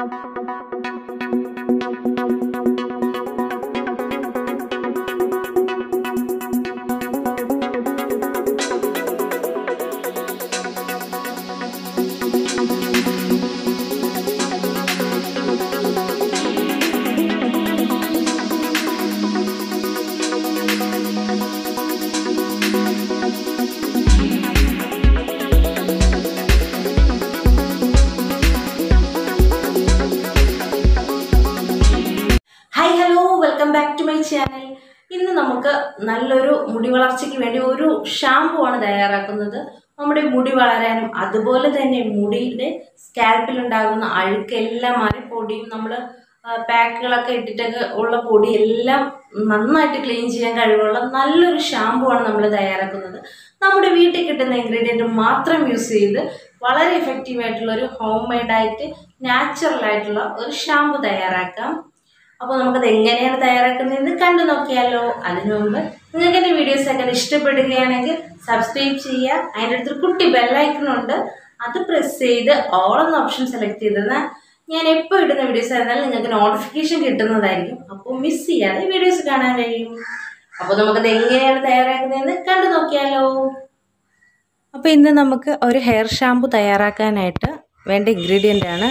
hi hello welcome back to my channel ഇന്ന് നമുക്ക് നല്ലൊരു മുടി വളർച്ചയ്ക്ക് വേണ്ടി ഒരു ഷാമ്പു ആണ് തയ്യാറാക്കുന്നത് നമ്മുടെ മുടി വളരാനും അതുപോലെ തന്നെ മുടിയുടെ സ്കാൽപ്പിൽ ഉണ്ടാകുന്ന അഴുക്കെല്ലാം മാറി പൊടിയും നമ്മൾ പാക്കുകളൊക്കെ ഇട്ടിട്ടൊക്കെ ഉള്ള പൊടി എല്ലാം നന്നായിട്ട് ക്ലീൻ ചെയ്യാൻ കഴിവുള്ള നല്ലൊരു ഷാമ്പു ആണ് നമ്മൾ തയ്യാറാക്കുന്നത് നമ്മുടെ വീട്ടിൽ കിട്ടുന്ന ഇൻഗ്രീഡിയൻറ്റ് മാത്രം യൂസ് ചെയ്ത് വളരെ എഫക്റ്റീവ് ആയിട്ടുള്ള ഒരു ഹോം മെയ്ഡായിട്ട് നാച്ചുറൽ ആയിട്ടുള്ള ഒരു ഷാമ്പു തയ്യാറാക്കാം അപ്പോൾ നമുക്കത് എങ്ങനെയാണ് തയ്യാറാക്കുന്നതെന്ന് കണ്ടു നോക്കിയാലോ അതിനു മുമ്പ് നിങ്ങൾക്ക് എൻ്റെ വീഡിയോസ് ഒക്കെ ഇഷ്ടപ്പെടുകയാണെങ്കിൽ സബ്സ്ക്രൈബ് ചെയ്യുക അതിൻ്റെ അടുത്തൊരു കുട്ടി ബെല്ലൈക്കണുണ്ട് അത് പ്രസ് ചെയ്ത് ഓൾ എന്ന ഓപ്ഷൻ സെലക്ട് ചെയ്തത് ഞാൻ എപ്പോൾ ഇടുന്ന വീഡിയോസ് ആയിരുന്നാലും നിങ്ങൾക്ക് നോട്ടിഫിക്കേഷൻ കിട്ടുന്നതായിരിക്കും അപ്പോൾ മിസ് ചെയ്യാതെ വീഡിയോസ് കാണാൻ കഴിയും അപ്പോൾ നമുക്കത് എങ്ങനെയാണ് തയ്യാറാക്കുന്നതെന്ന് കണ്ടു നോക്കിയാലോ അപ്പോൾ ഇന്ന് നമുക്ക് ഒരു ഹെയർ ഷാമ്പു തയ്യാറാക്കാനായിട്ട് വേണ്ട ഇൻഗ്രീഡിയൻ്റ് ആണ്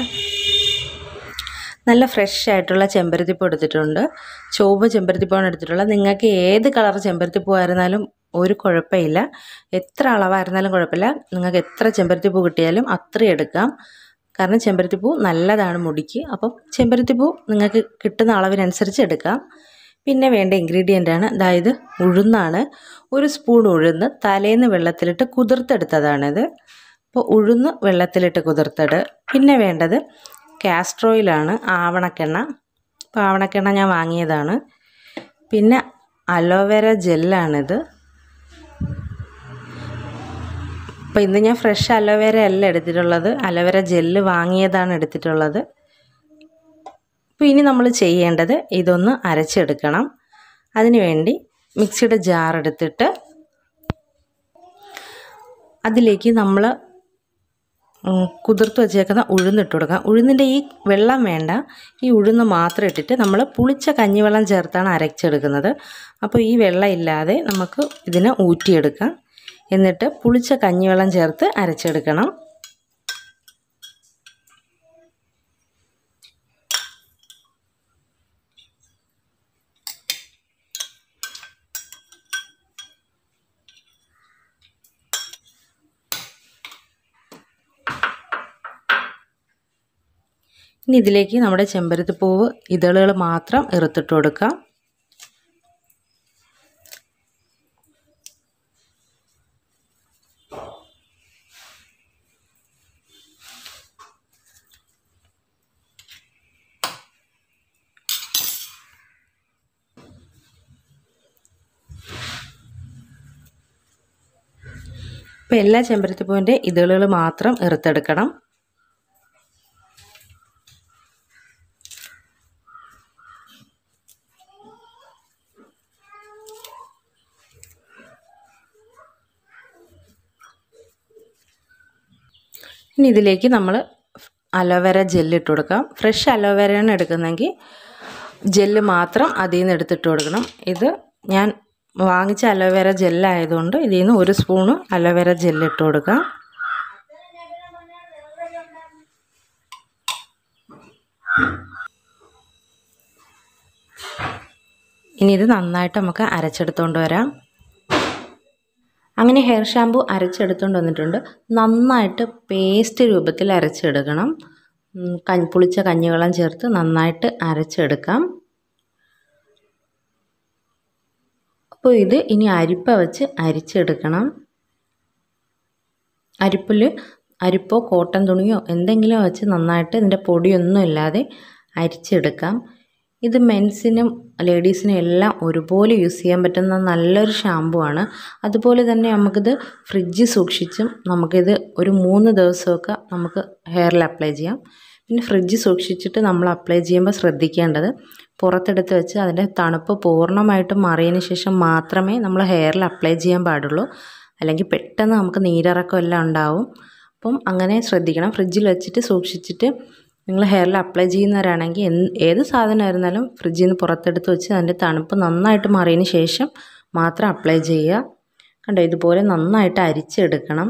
നല്ല ഫ്രഷ് ആയിട്ടുള്ള ചെമ്പരത്തിപ്പൂ എടുത്തിട്ടുണ്ട് ചുവപ്പ് ചെമ്പരത്തിപ്പൂവാണ് എടുത്തിട്ടുള്ളത് നിങ്ങൾക്ക് ഏത് കളർ ചെമ്പരത്തിപ്പൂ ആയിരുന്നാലും ഒരു കുഴപ്പമില്ല എത്ര അളവായിരുന്നാലും കുഴപ്പമില്ല നിങ്ങൾക്ക് എത്ര ചെമ്പരത്തിപ്പൂ കിട്ടിയാലും അത്രയും എടുക്കാം കാരണം ചെമ്പരത്തിപ്പൂ നല്ലതാണ് മുടിക്ക് അപ്പം ചെമ്പരത്തിപ്പൂ നിങ്ങൾക്ക് കിട്ടുന്ന അളവിനനുസരിച്ച് എടുക്കാം പിന്നെ വേണ്ട ഇൻഗ്രീഡിയൻ്റ് ആണ് അതായത് ഉഴുന്നാണ് ഒരു സ്പൂൺ ഉഴുന്ന് തലേന്ന് വെള്ളത്തിലിട്ട് കുതിർത്തെടുത്തതാണിത് അപ്പോൾ ഉഴുന്ന് വെള്ളത്തിലിട്ട് കുതിർത്തത് പിന്നെ വേണ്ടത് കാസ്റ്റർ ഓയിലാണ് ആവണക്കെണ്ണ അപ്പോൾ ആവണക്കെണ്ണ ഞാൻ വാങ്ങിയതാണ് പിന്നെ അലോവേര ജെല്ലാണിത് അപ്പോൾ ഇന്ന് ഞാൻ ഫ്രഷ് അലോവേര അല്ല എടുത്തിട്ടുള്ളത് അലോവേര ജെല്ല് വാങ്ങിയതാണ് എടുത്തിട്ടുള്ളത് അപ്പോൾ ഇനി നമ്മൾ ചെയ്യേണ്ടത് ഇതൊന്ന് അരച്ചെടുക്കണം അതിനുവേണ്ടി മിക്സിയുടെ ജാർ എടുത്തിട്ട് അതിലേക്ക് നമ്മൾ കുതിർത്ത് വച്ചേക്കുന്ന ഉഴുന്നിട്ട് കൊടുക്കാം ഉഴുന്നിൻ്റെ ഈ വെള്ളം വേണ്ട ഈ ഉഴുന്ന് മാത്രം ഇട്ടിട്ട് നമ്മൾ പുളിച്ച കഞ്ഞിവെള്ളം ചേർത്താണ് അരച്ചെടുക്കുന്നത് അപ്പോൾ ഈ വെള്ളം ഇല്ലാതെ നമുക്ക് ഇതിനെ ഊറ്റിയെടുക്കാം എന്നിട്ട് പുളിച്ച കഞ്ഞിവെള്ളം ചേർത്ത് അരച്ചെടുക്കണം ഇനി ഇതിലേക്ക് നമ്മുടെ ചെമ്പരത്തിപ്പൂവ് ഇതളുകൾ മാത്രം ഇറുത്തിട്ട് കൊടുക്കാം ഇപ്പോൾ എല്ലാ ചെമ്പരത്തിപ്പൂവിൻ്റെ ഇതളുകൾ മാത്രം ഇറുത്തെടുക്കണം ഇനി ഇതിലേക്ക് നമ്മൾ അലോവേര ജെല്ല് ഇട്ട് കൊടുക്കാം ഫ്രഷ് അലോവേരയാണ് എടുക്കുന്നതെങ്കിൽ ജെല്ല് മാത്രം അതിൽ നിന്ന് എടുത്തിട്ട് കൊടുക്കണം ഇത് ഞാൻ വാങ്ങിച്ച അലോവേര ജെല്ലായതുകൊണ്ട് ഇതിൽ നിന്ന് ഒരു സ്പൂണ് അലോവേര ജെല്ല് ഇട്ട് കൊടുക്കാം ഇനി ഇത് നന്നായിട്ട് നമുക്ക് അരച്ചെടുത്തുകൊണ്ട് വരാം അങ്ങനെ ഹെയർ ഷാമ്പു അരച്ചെടുത്തുകൊണ്ട് വന്നിട്ടുണ്ട് നന്നായിട്ട് പേസ്റ്റ് രൂപത്തിൽ അരച്ചെടുക്കണം കഞ്ഞി പുളിച്ച കഞ്ഞിവെള്ളം ചേർത്ത് നന്നായിട്ട് അരച്ചെടുക്കാം അപ്പോൾ ഇത് ഇനി അരിപ്പ വെച്ച് അരിച്ചെടുക്കണം അരിപ്പിൽ അരിപ്പോ കോട്ടൺ തുണിയോ എന്തെങ്കിലും വെച്ച് നന്നായിട്ട് ഇതിൻ്റെ പൊടിയൊന്നും ഇല്ലാതെ അരിച്ചെടുക്കാം ഇത് മെൻസിനും ലേഡീസിനും എല്ലാം ഒരുപോലെ യൂസ് ചെയ്യാൻ പറ്റുന്ന നല്ലൊരു ഷാമ്പു ആണ് അതുപോലെ തന്നെ നമുക്കിത് ഫ്രിഡ്ജിൽ സൂക്ഷിച്ചും നമുക്കിത് ഒരു മൂന്ന് ദിവസമൊക്കെ നമുക്ക് ഹെയറിൽ അപ്ലൈ ചെയ്യാം പിന്നെ ഫ്രിഡ്ജിൽ സൂക്ഷിച്ചിട്ട് നമ്മൾ അപ്ലൈ ചെയ്യുമ്പോൾ ശ്രദ്ധിക്കേണ്ടത് പുറത്തെടുത്ത് വെച്ച് അതിൻ്റെ തണുപ്പ് പൂർണ്ണമായിട്ടും മാറിയതിന് ശേഷം മാത്രമേ നമ്മൾ ഹെയറിൽ അപ്ലൈ ചെയ്യാൻ പാടുള്ളൂ അല്ലെങ്കിൽ പെട്ടെന്ന് നമുക്ക് നീരിറക്കം എല്ലാം ഉണ്ടാവും അപ്പം അങ്ങനെ ശ്രദ്ധിക്കണം ഫ്രിഡ്ജിൽ വെച്ചിട്ട് സൂക്ഷിച്ചിട്ട് നിങ്ങൾ ഹെയറിൽ അപ്ലൈ ചെയ്യുന്നവരാണെങ്കിൽ എന്ത് ഏത് സാധനമായിരുന്നാലും ഫ്രിഡ്ജിൽ നിന്ന് പുറത്തെടുത്ത് വെച്ച് അതിൻ്റെ തണുപ്പ് നന്നായിട്ട് മാറിയതിന് ശേഷം മാത്രം അപ്ലൈ ചെയ്യുക കണ്ടോ ഇതുപോലെ നന്നായിട്ട് അരിച്ചെടുക്കണം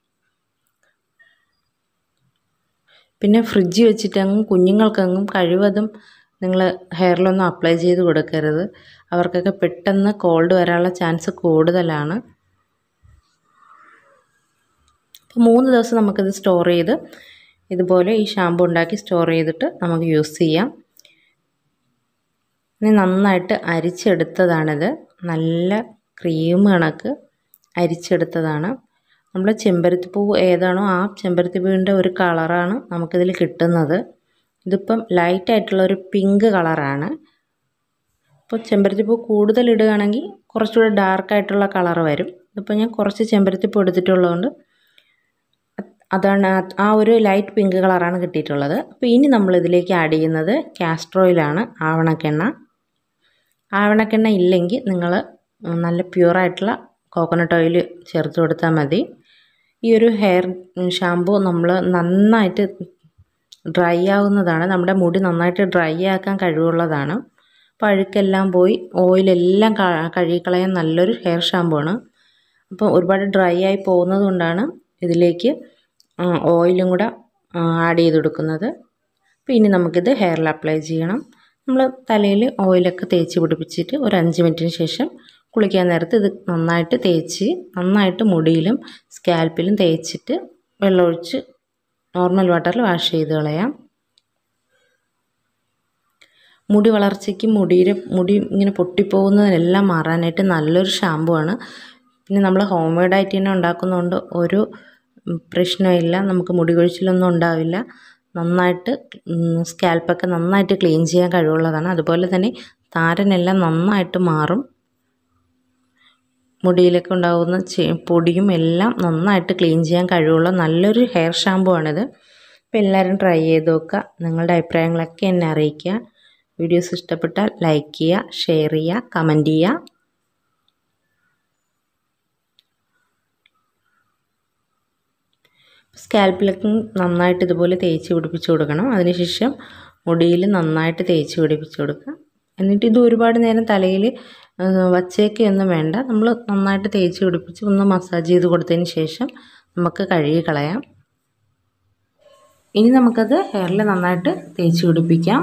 പിന്നെ ഫ്രിഡ്ജിൽ വെച്ചിട്ടെങ്ങും കുഞ്ഞുങ്ങൾക്കെങ്ങും കഴിവതും നിങ്ങൾ ഹെയറിലൊന്നും അപ്ലൈ ചെയ്ത് കൊടുക്കരുത് അവർക്കൊക്കെ പെട്ടെന്ന് കോൾഡ് വരാനുള്ള ചാൻസ് കൂടുതലാണ് അപ്പോൾ മൂന്ന് ദിവസം നമുക്കിത് സ്റ്റോർ ചെയ്ത് ഇതുപോലെ ഈ ഷാമ്പു ഉണ്ടാക്കി സ്റ്റോർ ചെയ്തിട്ട് നമുക്ക് യൂസ് ചെയ്യാം ഇനി നന്നായിട്ട് അരിച്ചെടുത്തതാണിത് നല്ല ക്രീം കണക്ക് അരിച്ചെടുത്തതാണ് നമ്മൾ ചെമ്പരത്തിപ്പൂ ഏതാണോ ആ ചെമ്പരത്തിപ്പൂവിൻ്റെ ഒരു കളറാണ് നമുക്കിതിൽ കിട്ടുന്നത് ഇതിപ്പം ലൈറ്റായിട്ടുള്ള ഒരു പിങ്ക് കളറാണ് ഇപ്പോൾ ചെമ്പരത്തിപ്പൂ കൂടുതൽ ഇടുകയാണെങ്കിൽ കുറച്ചുകൂടെ ഡാർക്കായിട്ടുള്ള കളർ വരും ഇതിപ്പോൾ ഞാൻ കുറച്ച് ചെമ്പരത്തിപ്പൂ എടുത്തിട്ടുള്ളതുകൊണ്ട് അതാണ് ആ ഒരു ലൈറ്റ് പിങ്ക് കളറാണ് കിട്ടിയിട്ടുള്ളത് അപ്പോൾ ഇനി നമ്മൾ ഇതിലേക്ക് ആഡ് ചെയ്യുന്നത് കാസ്റ്റർ ഓയിലാണ് ആവണക്കെണ്ണ ആവണക്കെണ്ണ ഇല്ലെങ്കിൽ നിങ്ങൾ നല്ല പ്യുവറായിട്ടുള്ള കോക്കനട്ട് ഓയിൽ ചേർത്ത് കൊടുത്താൽ മതി ഈ ഒരു ഹെയർ ഷാമ്പു നമ്മൾ നന്നായിട്ട് ഡ്രൈ ആവുന്നതാണ് നമ്മുടെ മുടി നന്നായിട്ട് ഡ്രൈ ആക്കാൻ കഴിവുള്ളതാണ് അപ്പോൾ അഴുക്കെല്ലാം പോയി ഓയിലെല്ലാം കഴുകിക്കളയാൻ നല്ലൊരു ഹെയർ ഷാമ്പു ആണ് അപ്പോൾ ഒരുപാട് ഡ്രൈ ആയി പോകുന്നത് കൊണ്ടാണ് ഇതിലേക്ക് ഓയിലും കൂടെ ആഡ് ചെയ്ത് കൊടുക്കുന്നത് അപ്പോൾ ഇനി നമുക്കിത് ഹെയറിൽ അപ്ലൈ ചെയ്യണം നമ്മൾ തലയിൽ ഓയിലൊക്കെ തേച്ച് പിടിപ്പിച്ചിട്ട് ഒരു അഞ്ച് മിനിറ്റിന് ശേഷം കുളിക്കാൻ നേരത്ത് ഇത് നന്നായിട്ട് തേച്ച് നന്നായിട്ട് മുടിയിലും സ്കാൽപ്പിലും തേച്ചിട്ട് വെള്ളമൊഴിച്ച് നോർമൽ വാട്ടറിൽ വാഷ് ചെയ്ത് കളയാം മുടി വളർച്ചയ്ക്ക് മുടിയുടെ മുടി ഇങ്ങനെ പൊട്ടിപ്പോകുന്നതിനെല്ലാം മാറാനായിട്ട് നല്ലൊരു ഷാമ്പു ആണ് പിന്നെ നമ്മൾ ഹോം മെയ്ഡ് ആയിട്ട് തന്നെ ഉണ്ടാക്കുന്നതുകൊണ്ട് ഒരു പ്രശ്നമില്ല നമുക്ക് മുടി കൊഴിച്ചിലൊന്നും ഉണ്ടാവില്ല നന്നായിട്ട് സ്കാൽപ്പൊക്കെ നന്നായിട്ട് ക്ലീൻ ചെയ്യാൻ കഴിവുള്ളതാണ് അതുപോലെ തന്നെ താരനെല്ലാം നന്നായിട്ട് മാറും മുടിയിലൊക്കെ ഉണ്ടാകുന്ന പൊടിയും എല്ലാം നന്നായിട്ട് ക്ലീൻ ചെയ്യാൻ കഴിവുള്ള നല്ലൊരു ഹെയർ ഷാമ്പു ആണിത് അപ്പോൾ എല്ലാവരും ട്രൈ ചെയ്ത് നോക്കുക നിങ്ങളുടെ അഭിപ്രായങ്ങളൊക്കെ എന്നെ അറിയിക്കുക വീഡിയോസ് ഇഷ്ടപ്പെട്ടാൽ ലൈക്ക് ചെയ്യുക ഷെയർ ചെയ്യുക കമൻറ്റ് ചെയ്യുക സ്കാൽപ്പിലൊക്കെ നന്നായിട്ട് ഇതുപോലെ തേച്ച് പിടിപ്പിച്ച് കൊടുക്കണം അതിനുശേഷം മുടിയിൽ നന്നായിട്ട് തേച്ച് പിടിപ്പിച്ച് കൊടുക്കുക എന്നിട്ട് ഇത് ഒരുപാട് നേരം തലയിൽ വച്ചേക്കൊന്നും വേണ്ട നമ്മൾ നന്നായിട്ട് തേച്ച് പിടിപ്പിച്ച് ഒന്ന് മസാജ് ചെയ്ത് കൊടുത്തതിന് ശേഷം നമുക്ക് കഴുകി കളയാം ഇനി നമുക്കത് ഹെയറിൽ നന്നായിട്ട് തേച്ച് പിടിപ്പിക്കാം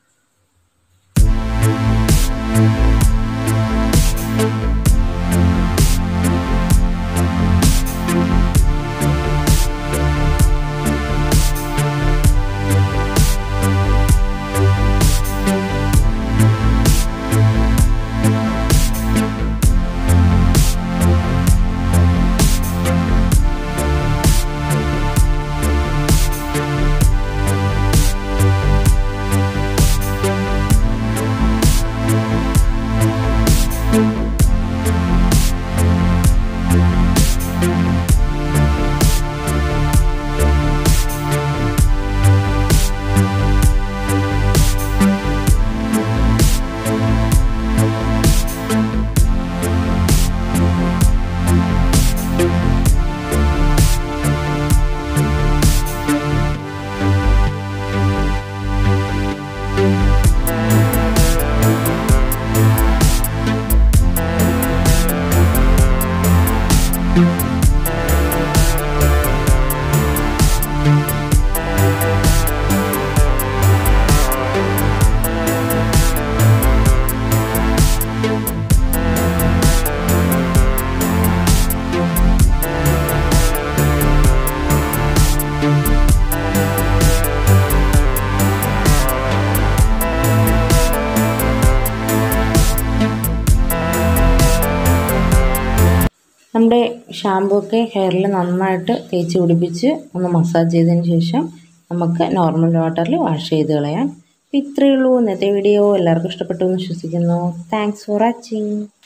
നമ്മുടെ ഷാമ്പൂ ഒക്കെ ഹെയറിൽ നന്നായിട്ട് തേച്ച് പിടിപ്പിച്ച് ഒന്ന് മസാജ് ചെയ്തതിന് ശേഷം നമുക്ക് നോർമൽ വാട്ടറിൽ വാഷ് ചെയ്ത് കളയാം അപ്പോൾ ഇത്രയേ ഉള്ളൂ ഇന്നത്തെ വീഡിയോ എല്ലാവർക്കും ഇഷ്ടപ്പെട്ടു എന്ന് വിശ്വസിക്കുന്നു താങ്ക്സ് ഫോർ വാച്ചിങ്